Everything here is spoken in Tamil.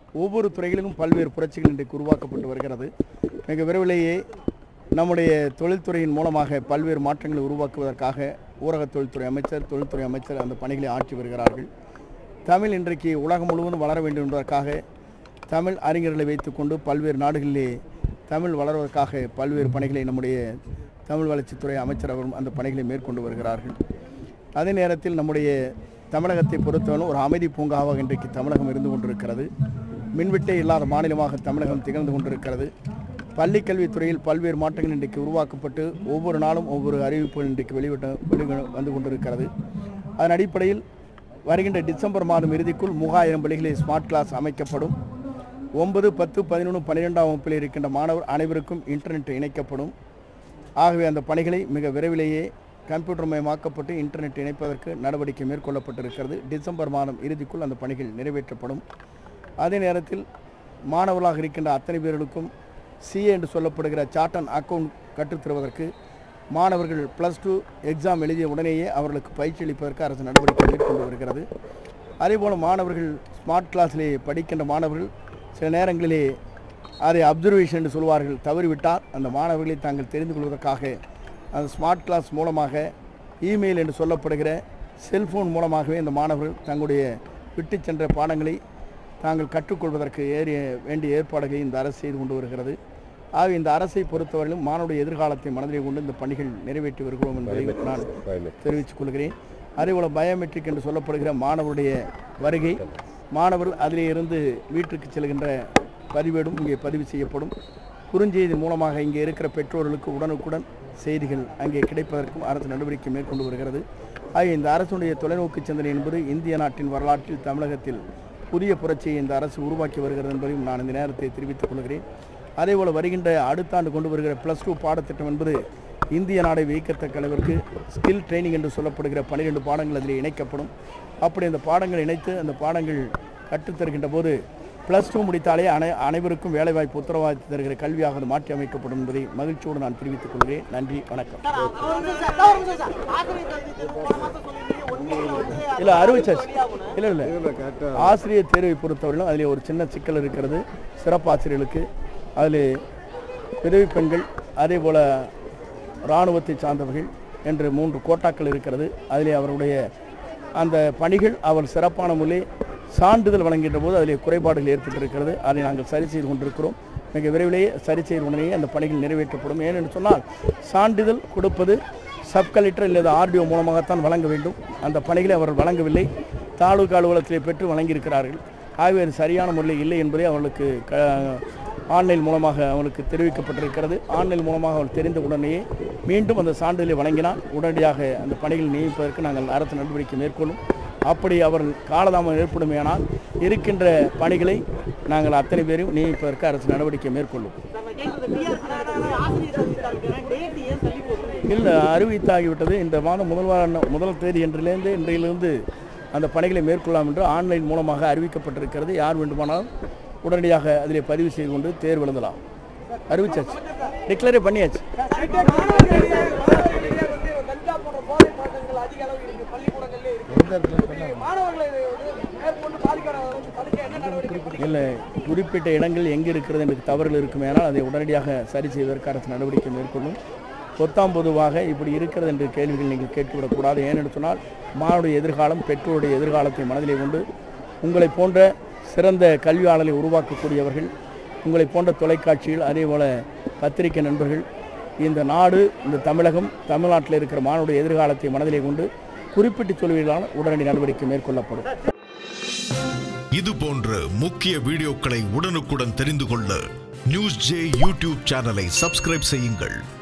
ஒவ்வொரு துறைகளிலும் பல்வேறு புரட்சிகள் இன்றைக்கு உருவாக்கப்பட்டு வருகிறது மிக விரைவிலேயே நம்முடைய தொழில்துறையின் மூலமாக பல்வேறு மாற்றங்களை உருவாக்குவதற்காக ஊரக தொழில்துறை அமைச்சர் தொழில்துறை அமைச்சர் அந்த பணிகளை ஆற்றி வருகிறார்கள் தமிழ் இன்றைக்கு உலகம் முழுவதும் வளர வேண்டும் என்பதற்காக தமிழ் அறிஞர்களை வைத்துக்கொண்டு பல்வேறு நாடுகளிலே தமிழ் வளர்வதற்காக பல்வேறு பணிகளை நம்முடைய தமிழ் வளர்ச்சித்துறை அமைச்சர் அவரும் அந்த பணிகளை மேற்கொண்டு வருகிறார்கள் அதே நேரத்தில் நம்முடைய தமிழகத்தை பொறுத்தவரை ஒரு அமைதி பூங்காவாக இன்றைக்கு தமிழகம் இருந்து கொண்டிருக்கிறது மின்வெட்டே இல்லாத மாநிலமாக தமிழகம் திகழ்ந்து கொண்டிருக்கிறது பள்ளிக் கல்வித்துறையில் பல்வேறு மாற்றங்கள் இன்றைக்கு உருவாக்கப்பட்டு ஒவ்வொரு நாளும் ஒவ்வொரு அறிவிப்புகள் இன்றைக்கு வெளிவிட்ட வெளி வந்து கொண்டிருக்கிறது அதன் அடிப்படையில் வருகின்ற டிசம்பர் மாதம் இறுதிக்குள் மூவாயிரம் பள்ளிகளில் ஸ்மார்ட் கிளாஸ் அமைக்கப்படும் ஒன்பது பத்து பதினொன்று பன்னிரெண்டாம் வகுப்பில் இருக்கின்ற மாணவர் அனைவருக்கும் இன்டர்நெட் இணைக்கப்படும் ஆகவே அந்த பணிகளை மிக விரைவிலேயே கம்ப்யூட்டர் மயமாக்கப்பட்டு இன்டர்நெட் இணைப்பதற்கு நடவடிக்கை மேற்கொள்ளப்பட்டிருக்கிறது டிசம்பர் மாதம் இறுதிக்குள் அந்த பணிகள் நிறைவேற்றப்படும் அதே நேரத்தில் மாணவர்களாக இருக்கின்ற அத்தனை பேர்களுக்கும் சிஏ என்று சொல்லப்படுகிற சார்ட் அண்ட் அக்கவுண்ட் கற்றுத்தருவதற்கு மாணவர்கள் ப்ளஸ் டூ எக்ஸாம் எழுதிய உடனேயே அவர்களுக்கு பயிற்சி அளிப்பதற்கு அரசு நடவடிக்கை மேற்கொண்டு வருகிறது அதேபோல் மாணவர்கள் ஸ்மார்ட் கிளாஸிலே படிக்கின்ற மாணவர்கள் சில நேரங்களிலே அதை அப்சர்வேஷன் என்று சொல்வார்கள் தவறிவிட்டால் அந்த மாணவர்களை தாங்கள் தெரிந்து கொள்வதற்காக அந்த ஸ்மார்ட் கிளாஸ் மூலமாக இமெயில் என்று சொல்லப்படுகிற செல்போன் மூலமாகவே இந்த மாணவர்கள் தங்களுடைய விட்டு சென்ற பாடங்களை தாங்கள் கற்றுக்கொள்வதற்கு ஏறிய வேண்டிய ஏற்பாடுகளை இந்த அரசு செய்து கொண்டு வருகிறது ஆக இந்த அரசை பொறுத்தவரையிலும் மாணவருடைய எதிர்காலத்தை மனதிலே கொண்டு இந்த பணிகள் நிறைவேற்றி வருகிறோம் என்பதை நான் தெரிவித்துக் கொள்கிறேன் அதேபோல் பயோமெட்ரிக் என்று சொல்லப்படுகிற மாணவருடைய வருகை மாணவர்கள் அதிலே இருந்து வீட்டிற்கு செல்கின்ற பதிவேடும் இங்கே பதிவு செய்யப்படும் குறுஞ்செய்தி மூலமாக இங்கே இருக்கிற பெற்றோர்களுக்கு உடனுக்குடன் செய்திகள் அங்கே கிடைப்பதற்கும் அரசு நடவடிக்கை மேற்கொண்டு வருகிறது ஆக இந்த அரசுடைய தொலைநோக்கு சிந்தனை என்பது இந்திய நாட்டின் வரலாற்றில் தமிழகத்தில் புதிய புரட்சியை இந்த அரசு உருவாக்கி வருகிறது என்பதையும் நான் இந்த நேரத்தை தெரிவித்துக் கொள்கிறேன் அதேபோல் வருகின்ற அடுத்த ஆண்டு கொண்டு வருகிற ப்ளஸ் டூ பாடத்திட்டம் என்பது இந்திய நாடை வியக்கத்தக்க அளவிற்கு ஸ்கில் ட்ரைனிங் என்று சொல்லப்படுகிற பன்னிரெண்டு பாடங்கள் அதில் இணைக்கப்படும் அப்படி அந்த பாடங்கள் இணைத்து அந்த பாடங்கள் கற்றுத்தருகின்ற போது ப்ளஸ் டூ முடித்தாலே அனை அனைவருக்கும் வேலைவாய்ப்பு உத்தரவாதத்தை தருகிற கல்வியாக அது மாற்றி அமைக்கப்படும் என்பதை மகிழ்ச்சியோடு நான் தெரிவித்துக் கொள்கிறேன் நன்றி வணக்கம் இல்லை அறிவிச்சாச்சு இல்லை இல்லை ஆசிரியர் தேர்வை பொறுத்தவரையிலும் அதில் ஒரு சின்ன சிக்கல் இருக்கிறது சிறப்பாசிரியர்களுக்கு அதில் விதவி பெண்கள் அதே போல் இராணுவத்தை சார்ந்தவர்கள் என்று மூன்று கோட்டாக்கள் இருக்கிறது அதிலே அவருடைய அந்த பணிகள் அவர் சிறப்பான முறையில் சான்றிதழ் வழங்குகின்ற போது அதில் குறைபாடுகள் ஏற்பட்டிருக்கிறது அதை நாங்கள் சரி செய்து கொண்டிருக்கிறோம் மிக விரைவிலேயே சரி செய்த உடனேயே அந்த பணிகள் நிறைவேற்றப்படும் ஏனென்று சொன்னால் சான்றிதழ் கொடுப்பது சப் கலெக்டர் அல்லது ஆர்டிஓ மூலமாகத்தான் வழங்க வேண்டும் அந்த பணிகளை அவர்கள் வழங்கவில்லை தாலுகா அலுவலகத்திலே பெற்று வழங்கியிருக்கிறார்கள் ஆகவே அது சரியான முறையில் இல்லை என்பதை அவர்களுக்கு க ஆன்லைன் மூலமாக அவர்களுக்கு தெரிவிக்கப்பட்டிருக்கிறது ஆன்லைன் மூலமாக அவர் தெரிந்த உடனேயே மீண்டும் அந்த சான்றிதழை வழங்கினால் உடனடியாக அந்த பணிகள் நியமிப்பதற்கு நாங்கள் அரசு நடவடிக்கை மேற்கொள்ளும் அப்படி அவர்கள் காலதாமதம் ஏற்படுமையானால் இருக்கின்ற பணிகளை நாங்கள் அத்தனை பேரையும் நியமிப்பதற்கு அரசு நடவடிக்கை மேற்கொள்ளும் இல்லை அறிவித்தாகிவிட்டது இந்த மாதம் முதல் வார முதல் தேதி என்றிலிருந்து இன்றையிலிருந்து அந்த பணிகளை மேற்கொள்ளலாம் என்று ஆன்லைன் மூலமாக அறிவிக்கப்பட்டிருக்கிறது யார் வேண்டுமானாலும் உடனடியாக அதிலே பதிவு செய்து கொண்டு தேர்வு எழுதலாம் அறிவிச்சாச்சு டிக்ளரே பண்ணியாச்சு கஞ்சா போன்ற போதை பழக்கங்கள் அதிக அளவு இருக்கு பள்ளிக்கூடங்கள்ல இருக்கு மாணவர்களை மேற்கொண்டு பாதிக்காத அளவுக்கு தடுக்க என்ன நடவடிக்கை இல்லை குறிப்பிட்ட இடங்கள் எங்கே இருக்கிறது என்று தவறுகள் இருக்குமேனால் அதை உடனடியாக சரி செய்வதற்கு அரசு நடவடிக்கை மேற்கொள்ளும் பொத்தாம் பொதுவாக இப்படி இருக்கிறது என்ற கேள்விகள் நீங்கள் கேட்டுவிடக்கூடாது ஏனென்று சொன்னால் மாணவருடைய எதிர்காலம் பெற்றோருடைய எதிர்காலத்தை மனதிலே கொண்டு உங்களை போன்ற சிறந்த கல்வியாளர்களை உருவாக்கக்கூடியவர்கள் உங்களை போன்ற தொலைக்காட்சிகள் அதே போல பத்திரிகை நண்பர்கள் இந்த நாடு இந்த தமிழகம் தமிழ்நாட்டில் இருக்கிற மாணவருடைய எதிர்காலத்தை மனதிலே கொண்டு குறிப்பிட்டு சொல்வீர்களால் உடனடி நடவடிக்கை மேற்கொள்ளப்படும் இது போன்ற முக்கிய வீடியோக்களை உடனுக்குடன் தெரிந்து கொள்ள நியூஸ் ஜே யூடியூப் சேனலை சப்ஸ்கிரைப் செய்யுங்கள்